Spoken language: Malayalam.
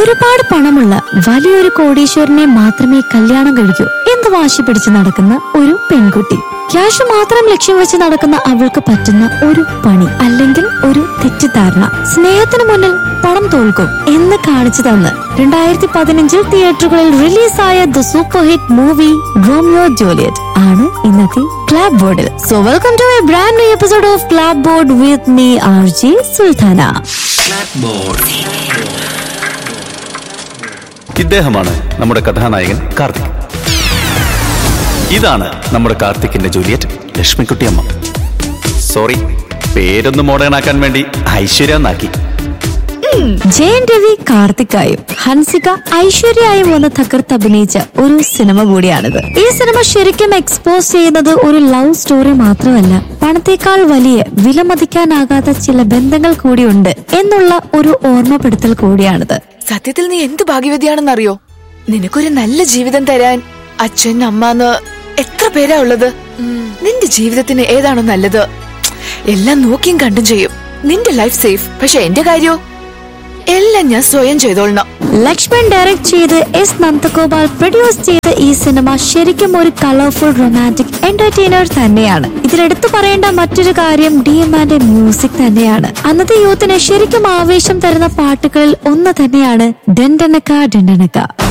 ഒരുപാട് പണമുള്ള വലിയൊരു കോടീശ്വരനെ മാത്രമേ കല്യാണം കഴിക്കൂ എന്ന് വാശി പിടിച്ച് നടക്കുന്ന ഒരു പെൺകുട്ടി ക്യാഷ് മാത്രം ലക്ഷ്യം വെച്ച് നടക്കുന്ന അവൾക്ക് പറ്റുന്ന ഒരു പണി അല്ലെങ്കിൽ ഒരു തെറ്റിദ്ധാരണ സ്നേഹത്തിന് മുന്നിൽ പണം തോൽക്കും എന്ന് കാണിച്ചു തന്ന് രണ്ടായിരത്തി പതിനഞ്ചിൽ തിയേറ്ററുകളിൽ റിലീസായ the super hit movie Romeo Juliet ആണ് ഇന്നത്തെ ക്ലാബ് ബോർഡിൽ so welcome to a brand new episode of clapboard with me R J Sultana ഇദ്ദേഹമാണ് നമ്മുടെ കഥാനായകൻ കാർത്തിക് ഇതാണ് നമ്മുടെ കാർത്തിക്കിന്റെ ജൂലിയറ്റ് ലക്ഷ്മിക്കുട്ടിയമ്മ സോറി പേരൊന്ന് മോഡേൺ ആക്കാൻ വേണ്ടി ഐശ്വര്യ എന്നാക്കി ജയൻ രവി കാർത്തിക്കായും ഹൻസിക ഐശ്വര്യയായും വന്ന് തകർത്ത് അഭിനയിച്ച ഒരു സിനിമ കൂടിയാണിത് ഈ സിനിമ ശരിക്കും എക്സ്പോസ് ചെയ്യുന്നത് ഒരു ലവ് സ്റ്റോറി മാത്രമല്ല പണത്തേക്കാൾ വലിയ വിലമതിക്കാനാകാത്ത ചില ബന്ധങ്ങൾ കൂടിയുണ്ട് എന്നുള്ള ഒരു ഓർമ്മപ്പെടുത്തൽ കൂടിയാണിത് സത്യത്തിൽ നീ എന്ത് ഭാഗ്യവതിയാണെന്നറിയോ നിനക്കൊരു നല്ല ജീവിതം തരാൻ അച്ഛൻ അമ്മന്ന് എത്ര പേരാ ഉള്ളത് നിന്റെ ജീവിതത്തിന് ഏതാണോ നല്ലത് എല്ലാം നോക്കിയും കണ്ടും ചെയ്യും നിന്റെ ലൈഫ് സേഫ് പക്ഷെ എന്റെ കാര്യോ എല്ലാം ഞാൻ സ്വയം ചെയ്തോളണം ലക്ഷ്മൺ ഡയറക്ട് ചെയ്ത് എസ് നന്ദഗോപാൽ പ്രൊഡ്യൂസ് ചെയ്ത ഈ സിനിമ ശരിക്കും ഒരു കളർഫുൾ റൊമാൻറ്റിക് എന്റർടൈനർ തന്നെയാണ് ഇതിലെടുത്തു പറയേണ്ട മറ്റൊരു കാര്യം ഡി എം ആൻഡ് മ്യൂസിക് തന്നെയാണ് അന്നത്തെ യൂത്തിന് ശരിക്കും ആവേശം തരുന്ന പാട്ടുകളിൽ ഒന്ന് തന്നെയാണ് ഡെൻഡനക്ക ഡെൻഡനക്ക